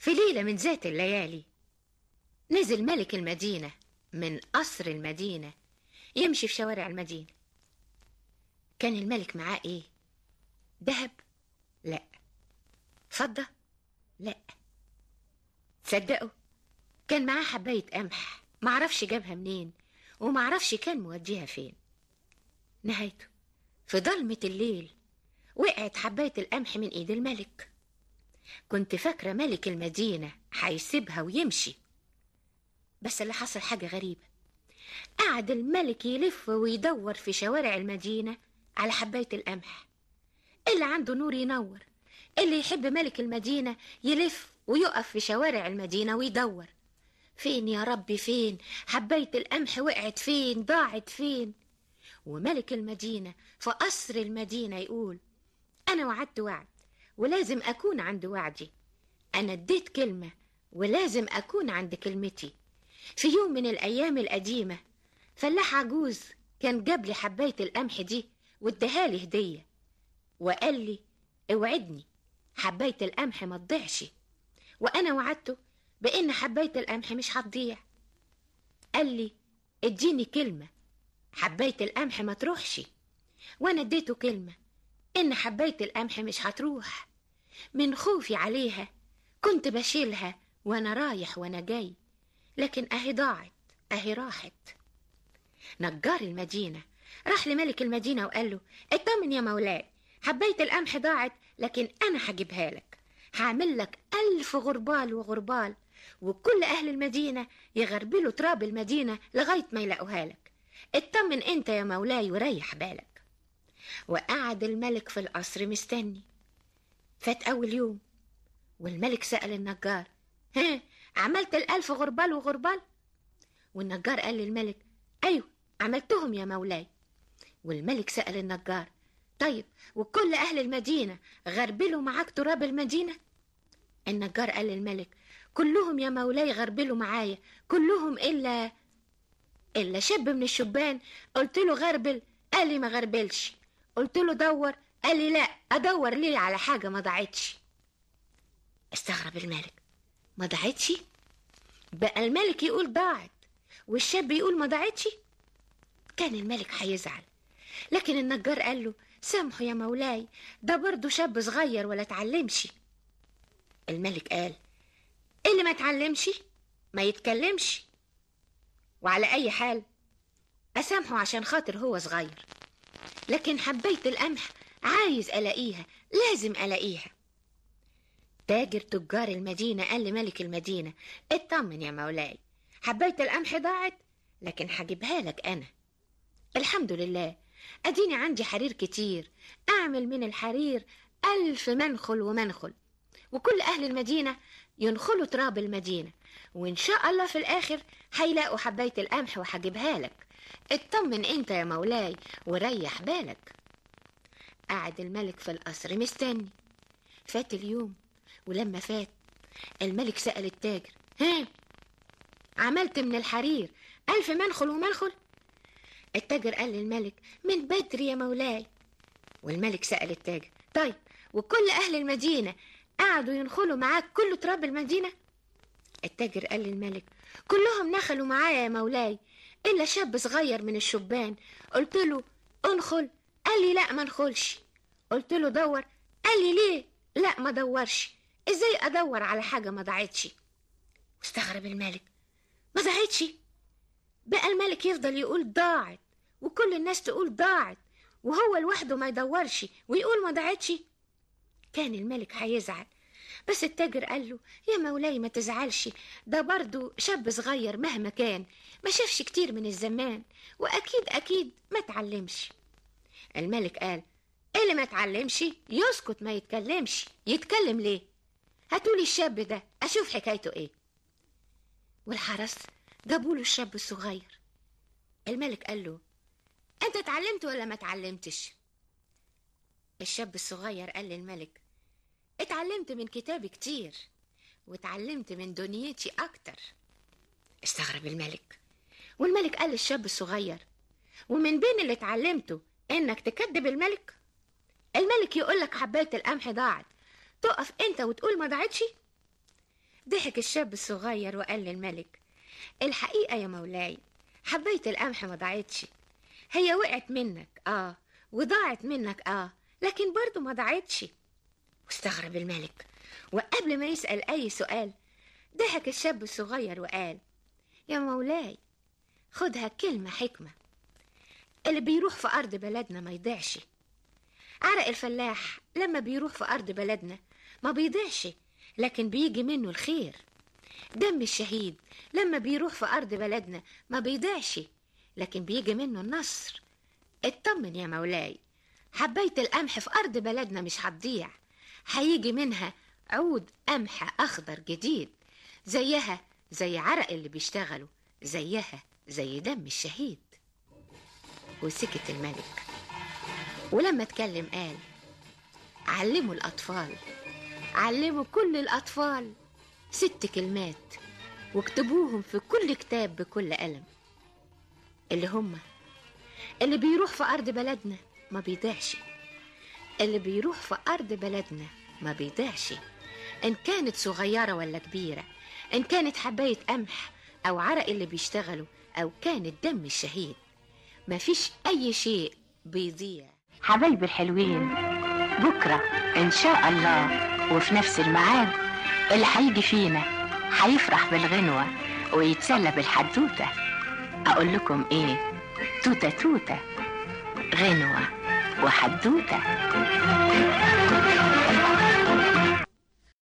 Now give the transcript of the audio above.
في ليلة من ذات الليالي نزل ملك المدينة من قصر المدينة يمشي في شوارع المدينة كان الملك معاه ايه ذهب لا فضة لا تصدقوا كان معاه حباية قمح معرفش جابها منين ومعرفش كان موديها فين نهايته في ضلمة الليل وقعت حباية القمح من ايد الملك كنت فاكرة ملك المدينة هيسيبها ويمشي بس اللي حصل حاجة غريبة قعد الملك يلف ويدور في شوارع المدينة على حباية القمح اللي عنده نور ينور اللي يحب ملك المدينة يلف ويقف في شوارع المدينة ويدور فين يا ربي فين حباية القمح وقعت فين ضاعت فين وملك المدينة في قصر المدينة يقول أنا وعدت وعد ولازم أكون عند وعدي أنا اديت كلمة ولازم أكون عند كلمتي في يوم من الأيام القديمة فلاح عجوز كان جاب لي حباية القمح دي واداها لي هدية وقال لي اوعدني حباية القمح ما تضيعش وأنا وعدته بإن حباية القمح مش هتضيع قال لي اديني كلمة حباية القمح ما تروحش وأنا اديته كلمة إن حباية القمح مش هتروح من خوفي عليها كنت بشيلها وأنا رايح وأنا جاي لكن أهي ضاعت أهي راحت نجار المدينة راح لملك المدينة وقال له اطمن يا مولاي حباية القمح ضاعت لكن أنا هجيبها لك هعمل لك ألف غربال وغربال وكل أهل المدينة يغربلوا تراب المدينة لغاية ما يلاقوها لك اطمن انت يا مولاي وريح بالك وقعد الملك في القصر مستني فات أول يوم والملك سأل النجار ها عملت الألف غربال وغربال والنجار قال للملك أيوه عملتهم يا مولاي والملك سأل النجار طيب وكل أهل المدينة غربلوا معاك تراب المدينة النجار قال للملك كلهم يا مولاي غربلوا معايا كلهم إلا إلا شاب من الشبان قلت له غربل قال لي ما غربلش قلت له دور قال لي لا أدور ليه على حاجة ما ضاعتش استغرب الملك ما ضاعتش بقى الملك يقول ضاعت والشاب يقول ما ضاعتش كان الملك هيزعل لكن النجار قال له سامحه يا مولاي ده برضه شاب صغير ولا اتعلمش الملك قال اللي ما اتعلمش ما يتكلمش وعلى اي حال اسامحه عشان خاطر هو صغير لكن حبية القمح عايز الاقيها لازم الاقيها تاجر تجار المدينة قال لملك المدينة اطمن يا مولاي حبية القمح ضاعت لكن هجيبها لك انا الحمد لله اديني عندي حرير كتير اعمل من الحرير الف منخل ومنخل وكل اهل المدينة ينخلوا تراب المدينة وان شاء الله في الاخر هيلاقوا حباية القمح وهجيبها لك اطمن انت يا مولاي وريح بالك قعد الملك في القصر مستني فات اليوم ولما فات الملك سأل التاجر ها عملت من الحرير ألف منخل ومنخل التاجر قال للملك من بدري يا مولاي والملك سأل التاجر طيب وكل أهل المدينة قعدوا ينخلوا معاك كل تراب المدينة التاجر قال للملك كلهم نخلوا معايا يا مولاي إلا شاب صغير من الشبان قلت له انخل قال لي لا ما انخلش قلت له دور قال لي ليه لا ما دورش ازاي ادور على حاجة ما ضاعتش واستغرب الملك ما ضاعتش بقى الملك يفضل يقول ضاعت وكل الناس تقول ضاعت وهو لوحده ما يدورش ويقول ما ضاعتش كان الملك هيزعل بس التاجر قال له يا مولاي ما تزعلش ده برضو شاب صغير مهما كان ما شافش كتير من الزمان واكيد اكيد ما تعلمش الملك قال اللي ما تعلمش يسكت ما يتكلمش يتكلم ليه هاتولي الشاب ده اشوف حكايته ايه والحرس جابوا له الشاب الصغير الملك قال له انت اتعلمت ولا ما اتعلمتش الشاب الصغير قال للملك اتعلمت من كتابي كتير واتعلمت من دنيتي اكتر استغرب الملك والملك قال للشاب الصغير ومن بين اللي اتعلمته انك تكذب الملك الملك يقول لك حبايه القمح ضاعت تقف انت وتقول ما ضاعتش ضحك الشاب الصغير وقال للملك الحقيقة يا مولاي حباية القمح ما ضاعتش هي وقعت منك اه وضاعت منك اه لكن برضو ما ضاعتش واستغرب الملك وقبل ما يسأل أي سؤال ضحك الشاب الصغير وقال يا مولاي خدها كلمة حكمة اللي بيروح في أرض بلدنا ما يضيعش عرق الفلاح لما بيروح في أرض بلدنا ما بيضيعش لكن بيجي منه الخير دم الشهيد لما بيروح في أرض بلدنا ما بيضيعش لكن بيجي منه النصر اطمن يا مولاي حباية القمح في أرض بلدنا مش هتضيع هيجي منها عود قمح أخضر جديد زيها زي عرق اللي بيشتغلوا زيها زي دم الشهيد وسكت الملك ولما اتكلم قال علموا الأطفال علموا كل الأطفال ست كلمات واكتبوهم في كل كتاب بكل قلم اللي هم اللي بيروح في أرض بلدنا ما بيضيعش اللي بيروح في أرض بلدنا ما بيضيعش إن كانت صغيرة ولا كبيرة إن كانت حباية قمح أو عرق اللي بيشتغلوا أو كانت دم الشهيد مفيش أي شيء بيضيع حبايبي الحلوين بكرة إن شاء الله وفي نفس الميعاد اللي هيجي فينا هيفرح بالغنوة ويتسلى بالحدوتة أقول لكم إيه توتة توتة غنوة وحدوتة